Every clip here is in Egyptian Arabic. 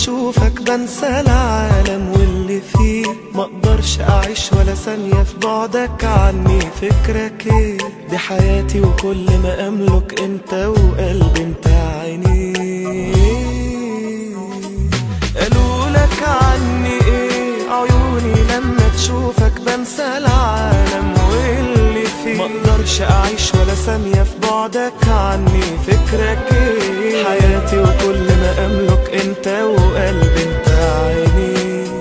اشوفك بنسى العالم واللي فيه مقدرش اعيش ولا ثانية في بعدك عني فكرك ايه دي حياتي وكل ما املك انت وقلبي انت عيني قالوا لك عني ايه عيوني لما تشوفك بنسى العالم واللي فيه مقدرش اعيش ولا ثانية في بعدك عني فكرك ايه حياتي وكل ما املك انت وقلبي انت عيني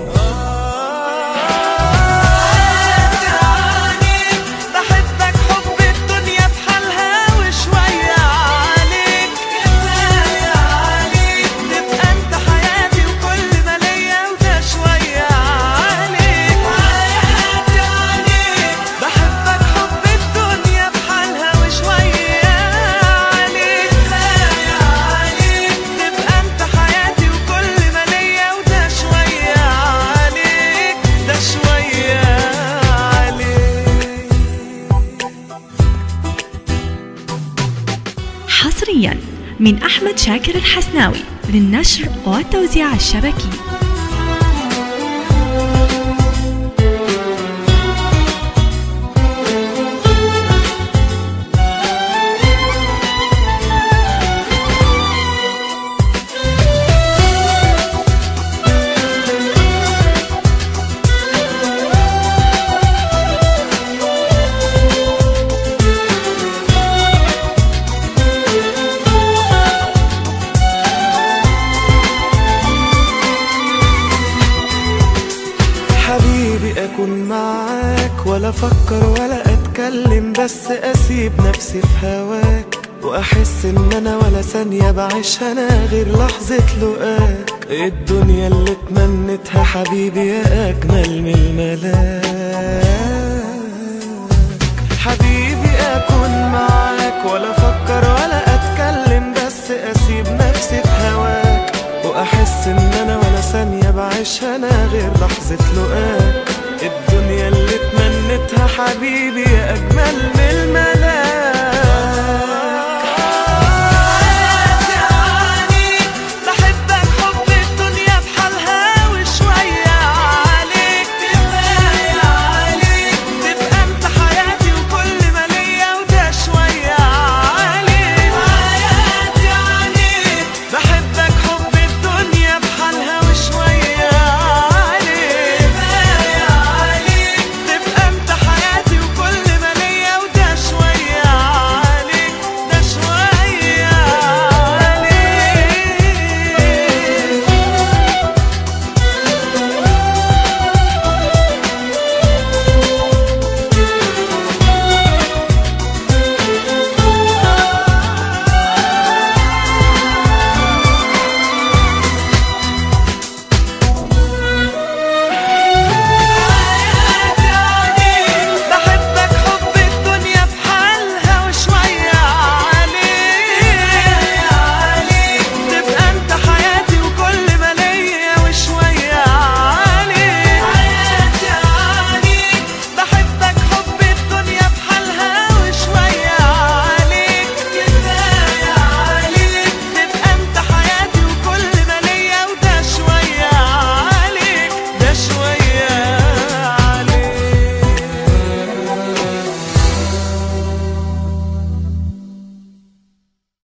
بحبك حب الدنيا بحالها وشوية عليك كفاية عليك تبقى انت حياتي وكل ما ليا وده شوية عليك حياتي عليك بحبك حب الدنيا بحالها وشوية عليك كفاية عليك تبقى انت حياتي وكل ما ليا وده شوية عليك ده شوية عليك حصريا من أحمد شاكر الحسناوي للنشر والتوزيع الشبكي حبيبي اكون معاك ولا افكر ولا اتكلم بس اسيب نفسي في هواك واحس ان انا ولا ثانية بعيشها انا غير لحظة لقاك الدنيا اللي تمنتها حبيبي يا اجمل من الملاك حبيبي اكون معاك ولا افكر ولا اتكلم بس اسيب نفسي في هواك واحس ان انا ولا ثانية بعيشها انا غير لحظة لقاك